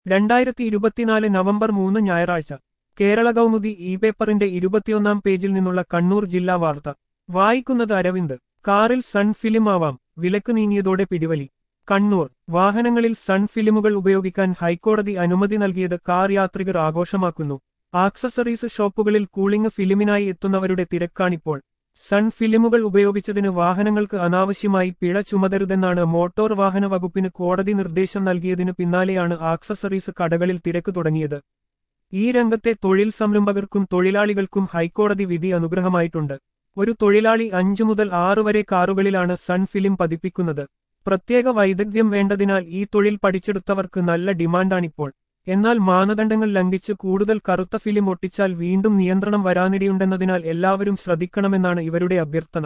രണ്ടായിരത്തി ഇരുപത്തിനാല് നവംബർ മൂന്ന് ഞായറാഴ്ച കേരള കൗമുദി ഇ പേപ്പറിന്റെ ഇരുപത്തിയൊന്നാം പേജിൽ നിന്നുള്ള കണ്ണൂർ ജില്ലാ വാർത്ത വായിക്കുന്നത് അരവിന്ദ് കാറിൽ സൺ ഫിലിം ആവാം വിലക്ക് നീങ്ങിയതോടെ പിടിവലി കണ്ണൂർ വാഹനങ്ങളിൽ സൺ ഫിലിമുകൾ ഉപയോഗിക്കാൻ ഹൈക്കോടതി അനുമതി നൽകിയത് കാർ യാത്രികർ ആഘോഷമാക്കുന്നു ആക്സസറീസ് ഷോപ്പുകളിൽ കൂളിംഗ് ഫിലിമിനായി എത്തുന്നവരുടെ തിരക്കാണിപ്പോൾ സൺ ഫിലിമുകൾ ഉപയോഗിച്ചതിന് വാഹനങ്ങൾക്ക് അനാവശ്യമായി പിഴ ചുമതരുതെന്നാണ് മോട്ടോർ വാഹന വകുപ്പിന് കോടതി നിർദ്ദേശം നൽകിയതിനു പിന്നാലെയാണ് ആക്സസറീസ് കടകളിൽ തിരക്ക് തുടങ്ങിയത് ഈ രംഗത്തെ തൊഴിൽ സംരംഭകർക്കും തൊഴിലാളികൾക്കും ഹൈക്കോടതി വിധി അനുഗ്രഹമായിട്ടുണ്ട് ഒരു തൊഴിലാളി അഞ്ചു മുതൽ ആറു വരെ കാറുകളിലാണ് സൺ ഫിലിം പതിപ്പിക്കുന്നത് പ്രത്യേക വൈദഗ്ധ്യം വേണ്ടതിനാൽ ഈ തൊഴിൽ പഠിച്ചെടുത്തവർക്ക് നല്ല ഡിമാൻഡാണിപ്പോൾ എന്നാൽ മാനദണ്ഡങ്ങൾ ലംഘിച്ച് കൂടുതൽ കറുത്ത ഫിലിം ഒട്ടിച്ചാൽ വീണ്ടും നിയന്ത്രണം വരാനിടയുണ്ടെന്നതിനാൽ എല്ലാവരും ശ്രദ്ധിക്കണമെന്നാണ് ഇവരുടെ അഭ്യർത്ഥന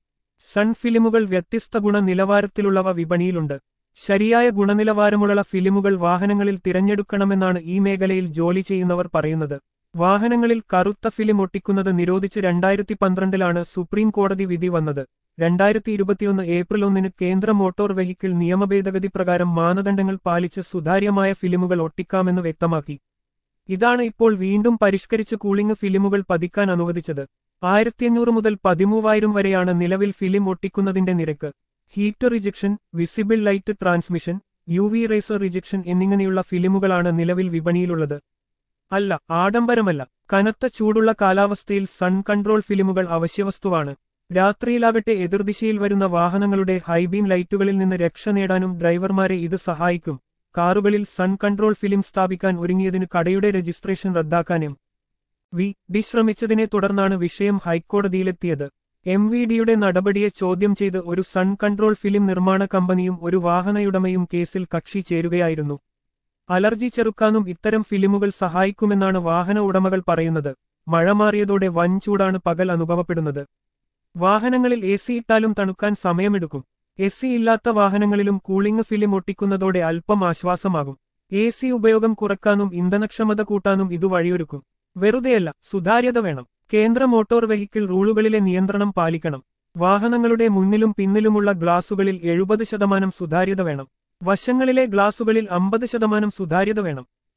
സൺ ഫിലിമുകൾ വ്യത്യസ്ത ഗുണനിലവാരത്തിലുള്ളവ വിപണിയിലുണ്ട് ശരിയായ ഗുണനിലവാരമുള്ള ഫിലിമുകൾ വാഹനങ്ങളിൽ തിരഞ്ഞെടുക്കണമെന്നാണ് ഈ മേഖലയിൽ ജോലി ചെയ്യുന്നവർ പറയുന്നത് വാഹനങ്ങളിൽ കറുത്ത ഫിലിം ഒട്ടിക്കുന്നത് നിരോധിച്ച് രണ്ടായിരത്തി പന്ത്രണ്ടിലാണ് സുപ്രീം കോടതി വിധി വന്നത് രണ്ടായിരത്തി ഇരുപത്തിയൊന്ന് ഏപ്രിൽ ഒന്നിന് കേന്ദ്ര മോട്ടോർ വെഹിക്കിൾ നിയമഭേദഗതി പ്രകാരം മാനദണ്ഡങ്ങൾ പാലിച്ച് സുതാര്യമായ ഫിലിമുകൾ ഒട്ടിക്കാമെന്ന് വ്യക്തമാക്കി ഇതാണ് ഇപ്പോൾ വീണ്ടും പരിഷ്കരിച്ച് കൂളിംഗ് ഫിലിമുകൾ പതിക്കാൻ അനുവദിച്ചത് ആയിരത്തിയഞ്ഞൂറ് മുതൽ പതിമൂവായിരം വരെയാണ് നിലവിൽ ഫിലിം ഒട്ടിക്കുന്നതിന്റെ നിരക്ക് heat rejection visible light transmission U V rays rejection എന്നിങ്ങനെയുള്ള ഫിലിമുകളാണ് നിലവിൽ വിപണിയിലുള്ളത് അല്ല ആഡംബരമല്ല കനത്ത ചൂടുള്ള കാലാവസ്ഥയിൽ സൺ കൺട്രോൾ ഫിലിമുകൾ അവശ്യവസ്തുവാണ് രാത്രിയിലാകട്ടെ എതിർദിശയിൽ വരുന്ന വാഹനങ്ങളുടെ ഹൈബീം ലൈറ്റുകളിൽ നിന്ന് രക്ഷ നേടാനും ഡ്രൈവർമാരെ ഇത് സഹായിക്കും കാറുകളിൽ സൺ കൺട്രോൾ ഫിലിം സ്ഥാപിക്കാൻ ഒരുങ്ങിയതിന് കടയുടെ രജിസ്ട്രേഷൻ റദ്ദാക്കാനും വി ഡി ശ്രമിച്ചതിനെ തുടർന്നാണ് വിഷയം ഹൈക്കോടതിയിലെത്തിയത് എം വി ഡിയുടെ നടപടിയെ ചോദ്യം ചെയ്ത് ഒരു സൺ കൺട്രോൾ ഫിലിം നിർമ്മാണ കമ്പനിയും ഒരു വാഹനയുടമയും കേസിൽ കക്ഷി ചേരുകയായിരുന്നു അലർജി ചെറുക്കാനും ഇത്തരം ഫിലിമുകൾ സഹായിക്കുമെന്നാണ് വാഹന ഉടമകൾ പറയുന്നത് മഴ മാറിയതോടെ വൻ ചൂടാണ് പകൽ അനുഭവപ്പെടുന്നത് വാഹനങ്ങളിൽ എ സി ഇട്ടാലും തണുക്കാൻ സമയമെടുക്കും എ സി ഇല്ലാത്ത വാഹനങ്ങളിലും കൂളിംഗ് ഫിലിം ഒട്ടിക്കുന്നതോടെ അല്പം ആശ്വാസമാകും എ സി ഉപയോഗം കുറക്കാനും ഇന്ധനക്ഷമത കൂട്ടാനും ഇത് വഴിയൊരുക്കും വെറുതെയല്ല സുതാര്യത വേണം കേന്ദ്ര മോട്ടോർ വെഹിക്കിൾ റൂളുകളിലെ നിയന്ത്രണം പാലിക്കണം വാഹനങ്ങളുടെ മുന്നിലും പിന്നിലുമുള്ള ഗ്ലാസുകളിൽ എഴുപത് ശതമാനം സുതാര്യത വേണം വശങ്ങളിലെ ഗ്ലാസുകളിൽ അമ്പത് ശതമാനം സുതാര്യത വേണം